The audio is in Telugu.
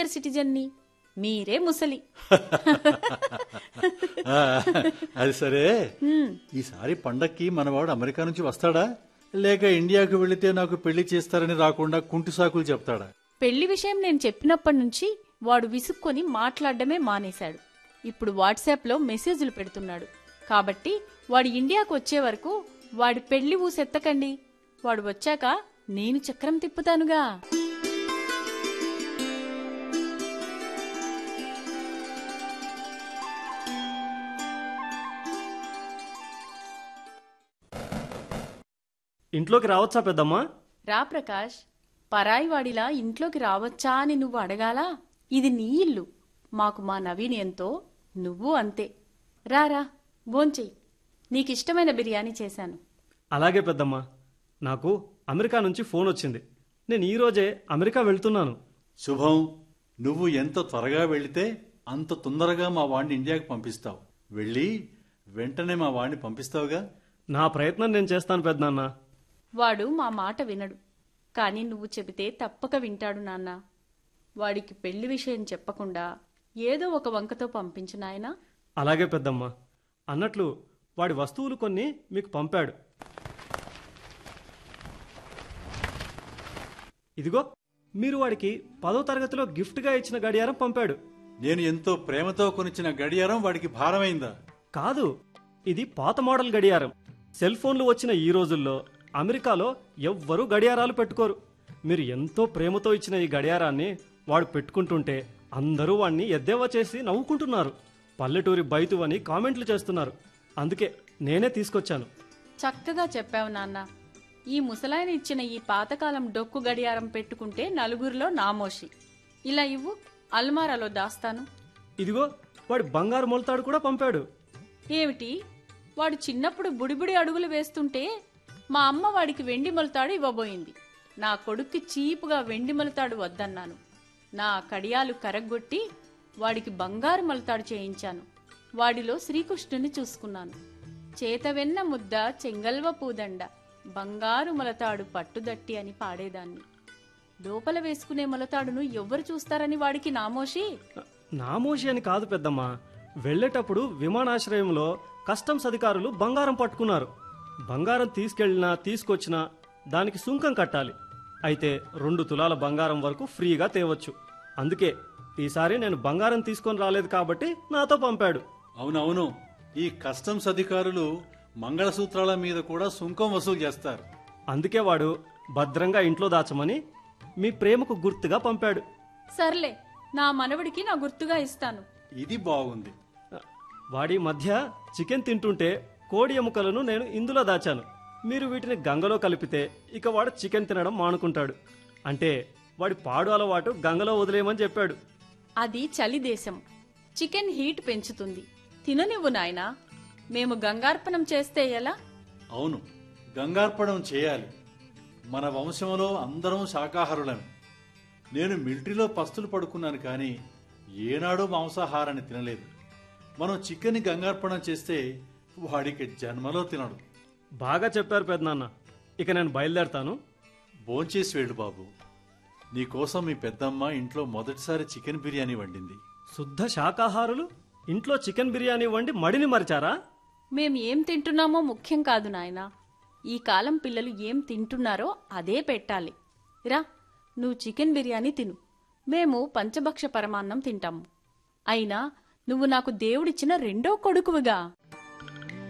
సీనియర్ సిటిజన్ని మీరే ముసలి ఆ, అది సరే ఈసారి పండక్కి మనవాడు అమెరికా నుంచి వస్తాడా లేక ఇండియాకు వెళితే నాకు పెళ్లి చేస్తారని రాకుండా కుంటి సాకులు చెప్తాడా పెళ్లి విషయం నేను చెప్పినప్పటి నుంచి వాడు విసుక్కొని మాట్లాడడమే మానేశాడు ఇప్పుడు వాట్సాప్లో మెసేజ్లు పెడుతున్నాడు కాబట్టి వాడు ఇండియాకు వచ్చే వరకు వాడి పెళ్లి ఊసెత్తకండి వాడు వచ్చాక నేను చక్రం తిప్పుతానుగా ఇంట్లోకి రావచ్చా పెద్దమ్మా రా ప్రకాష్ పరాయి వాడిలా ఇంట్లోకి రావచ్చా అని నువ్వు అడగాలా ఇది నీ ఇల్లు మాకు మా నవీన్ ఎంతో నువ్వు అంతే రారా భోంచెయ్యి నీకిష్టమైన బిర్యానీ చేశాను అలాగే పెద్దమ్మా నాకు అమెరికా నుంచి ఫోన్ వచ్చింది నేను ఈ రోజే అమెరికా వెళ్తున్నాను శుభం నువ్వు ఎంత త్వరగా వెళితే అంత తొందరగా మా వాడిని ఇండియాకి పంపిస్తావు వెళ్ళి వెంటనే మా వాడిని పంపిస్తావుగా నా ప్రయత్నం నేను చేస్తాను పెద్దనాన్న వాడు మా మాట వినడు కానీ నువ్వు చెబితే తప్పక వింటాడు నాన్న వాడికి పెళ్లి విషయం చెప్పకుండా ఏదో ఒక వంకతో పంపించు నాయనా అలాగే పెద్దమ్మా అన్నట్లు వాడి వస్తువులు కొన్ని మీకు పంపాడు ఇదిగో మీరు వాడికి పదో తరగతిలో గిఫ్ట్గా ఇచ్చిన గడియారం పంపాడు నేను ఎంతో ప్రేమతో కొనిచ్చిన గడియారం వాడికి భారమైందా కాదు ఇది పాత మోడల్ గడియారం సెల్ ఫోన్లు వచ్చిన ఈ రోజుల్లో అమెరికాలో ఎవ్వరూ గడియారాలు పెట్టుకోరు మీరు ఎంతో ప్రేమతో ఇచ్చిన ఈ గడియారాన్ని వాడు పెట్టుకుంటుంటే అందరూ వాణ్ణి ఎద్దేవా చేసి నవ్వుకుంటున్నారు పల్లెటూరి బైతు అని కామెంట్లు చేస్తున్నారు అందుకే నేనే తీసుకొచ్చాను చక్కగా చెప్పావు నాన్న ఈ ముసలాయన ఇచ్చిన ఈ పాతకాలం డొక్కు గడియారం పెట్టుకుంటే నలుగురిలో నామోషి ఇలా ఇవ్వు అల్మారాలో దాస్తాను ఇదిగో వాడి బంగారు మొలతాడు కూడా పంపాడు ఏమిటి వాడు చిన్నప్పుడు బుడిబుడి అడుగులు వేస్తుంటే మా అమ్మ వాడికి వెండి మొలతాడు ఇవ్వబోయింది నా కొడుక్కి చీపుగా వెండి మొలతాడు వద్దన్నాను నా కడియాలు కరగ్గొట్టి వాడికి బంగారు మొలతాడు చేయించాను వాడిలో శ్రీకృష్ణుని చూసుకున్నాను చేతవెన్న ముద్ద చెంగల్వ పూదండ బంగారు మొలతాడు పట్టుదట్టి అని పాడేదాన్ని లోపల వేసుకునే మొలతాడును ఎవ్వరు చూస్తారని వాడికి నామోషి నామోషి అని కాదు పెద్దమ్మా వెళ్ళేటప్పుడు విమానాశ్రయంలో కస్టమ్స్ అధికారులు బంగారం పట్టుకున్నారు బంగారం తీసుకెళ్ళినా తీసుకొచ్చినా దానికి సుంకం కట్టాలి అయితే రెండు తులాల బంగారం వరకు ఫ్రీగా తేవచ్చు అందుకే ఈసారి నేను బంగారం తీసుకొని రాలేదు కాబట్టి నాతో పంపాడు అవునవును ఈ కస్టమ్స్ అధికారులు మంగళసూత్రాల మీద కూడా సుంకం వసూలు చేస్తారు అందుకే వాడు భద్రంగా ఇంట్లో దాచమని మీ ప్రేమకు గుర్తుగా పంపాడు సర్లే నా మనవడికి నా గుర్తుగా ఇస్తాను ఇది బాగుంది వాడి మధ్య చికెన్ తింటుంటే కోడి ఎముకలను నేను ఇందులో దాచాను మీరు వీటిని గంగలో కలిపితే ఇక వాడు చికెన్ తినడం మానుకుంటాడు అంటే వాడి పాడు అలవాటు గంగలో వదిలేయమని చెప్పాడు అది చలి దేశం చికెన్ హీట్ పెంచుతుంది తిననివ్వు నాయనా మేము గంగార్పణం చేస్తే ఎలా అవును గంగార్పణం చేయాలి మన వంశంలో అందరం శాకాహారులమే నేను మిలిటరీలో పస్తులు పడుకున్నాను కానీ ఏనాడూ మాంసాహారాన్ని తినలేదు మనం చికెన్ గంగార్పణం చేస్తే వాడికి జన్మలో తినడు బాగా చెప్పారు పెద్దనాన్న ఇక నేను బయలుదేరతాను భోంచేసి వెళ్ళు బాబు నీకోసం మీ పెద్దమ్మ ఇంట్లో మొదటిసారి చికెన్ బిర్యానీ వండింది శుద్ధ శాకాహారులు ఇంట్లో చికెన్ బిర్యానీ వండి మడిని మరిచారా మేం ఏం తింటున్నామో ముఖ్యం కాదు నాయనా ఈ కాలం పిల్లలు ఏం తింటున్నారో అదే పెట్టాలి రా నువ్వు చికెన్ బిర్యానీ తిను మేము పంచభక్ష పరమాన్నం తింటాము అయినా నువ్వు నాకు దేవుడిచ్చిన రెండో కొడుకువుగా